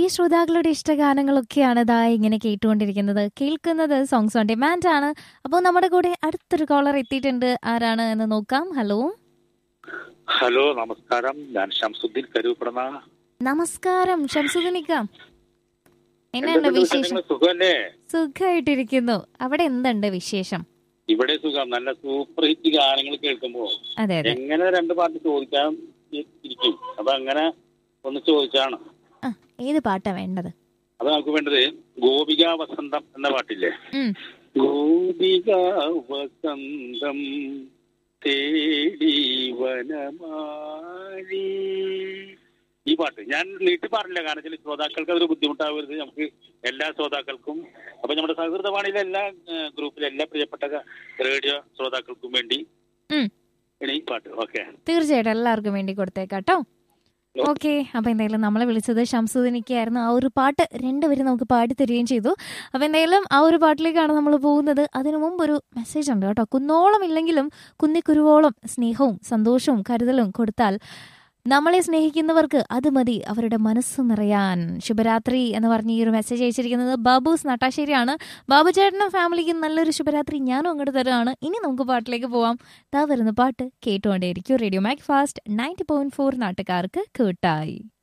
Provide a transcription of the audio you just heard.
ശ്രോതാക്കളുടെ ഇഷ്ടഗാനങ്ങളൊക്കെയാണ് ഇതാ ഇങ്ങനെ കേട്ടുകൊണ്ടിരിക്കുന്നത് കേൾക്കുന്നത് സോങ്സ് ഓൺ ഡിമാൻഡ് ആണ് അപ്പോൾ നമ്മുടെ കൂടെ അടുത്തൊരു കോളർ എത്തിയിട്ടുണ്ട് ആരാണ് എന്ന് നോക്കാം ഹലോ ഹലോ നമസ്കാരം ഞാൻ ഷംസുദ്ദീൻ കരൂപ്പടന നമസ്കാരം ഷംസുദിനിക്കാം എന്നാണ് വിശേഷം സുഖമല്ലേ സുഖമായിട്ടിരിക്കുന്നു അവിടെ എന്തുണ്ട് വിശേഷം ഇവിടെ സുഖം നല്ല സൂപ്പർ ഹിറ്റ് ഗാനങ്ങൾ കേൾക്കുമ്പോ അതെ അതെ എങ്ങനെ രണ്ട് പാട്ട് ചോദിക്കാൻ ഇ- ഇരിക്കും അപ്പൊ അങ്ങനെ ഒന്ന് ചോദിച്ചാണ് ആ ഏത് പാട്ടാ വേണ്ടത് അപ്പൊ നമുക്ക് വേണ്ടത് ഗോപിക വസന്തം എന്ന പാട്ടില്ലേ ഉം. ഗോപിക വസന്തം തേടി വനമാലി ഈ പാട്ട് ഞാൻ നീട്ടി പറഞ്ഞില്ല കാരണം വെച്ചാൽ ശ്രോതാക്കൾക്ക് അതൊരു ബുദ്ധിമുട്ടാവരുത് നമുക്ക് എല്ലാ ശ്രോതാക്കൾക്കും അപ്പൊ നമ്മുടെ സഹൃദവാണിയിലെ എല്ലാ ഏഹ്, ഗ്രൂപ്പിലെ എല്ലാ പ്രിയപ്പെട്ട റേഡിയോ ശ്രോതാക്കൾക്കും വേണ്ടി ഉം. ആണ് ഈ പാട്ട് ഓക്കെ തീർച്ചയായിട്ടും എല്ലാവർക്കും വേണ്ടി കൊടുത്തേക്കാട്ടോ ഓക്കെ അപ്പൊ എന്തായാലും നമ്മളെ വിളിച്ചത് ഷംസുദിനിക്കായിരുന്നു ആ ഒരു പാട്ട് രണ്ടുപേരും നമുക്ക് പാടി തരികയും ചെയ്തു അപ്പൊ എന്തായാലും ആ ഒരു പാട്ടിലേക്കാണ് നമ്മൾ പോകുന്നത് അതിനു മുമ്പ് ഒരു മെസ്സേജ് ഉണ്ട് കേട്ടോ കുന്നോളം ഇല്ലെങ്കിലും കുന്നിക്കുരുവോളം സ്നേഹവും സന്തോഷവും കരുതലും കൊടുത്താൽ നമ്മളെ സ്നേഹിക്കുന്നവർക്ക് അത് മതി അവരുടെ മനസ്സ് നിറയാൻ ശുഭരാത്രി എന്ന് പറഞ്ഞ് ഈ ഒരു മെസ്സേജ് അയച്ചിരിക്കുന്നത് ബാബുസ് നട്ടാശ്ശേരിയാണ് ബാബു ചേട്ടനും ഫാമിലിക്കും നല്ലൊരു ശുഭരാത്രി ഞാനും അങ്ങോട്ട് തരുവാണ് ഇനി നമുക്ക് പാട്ടിലേക്ക് പോവാം താ വരുന്ന പാട്ട് കേട്ടുകൊണ്ടേയിരിക്കും radio Mac fast ninety point four നാട്ടുകാർക്ക് കേട്ടായി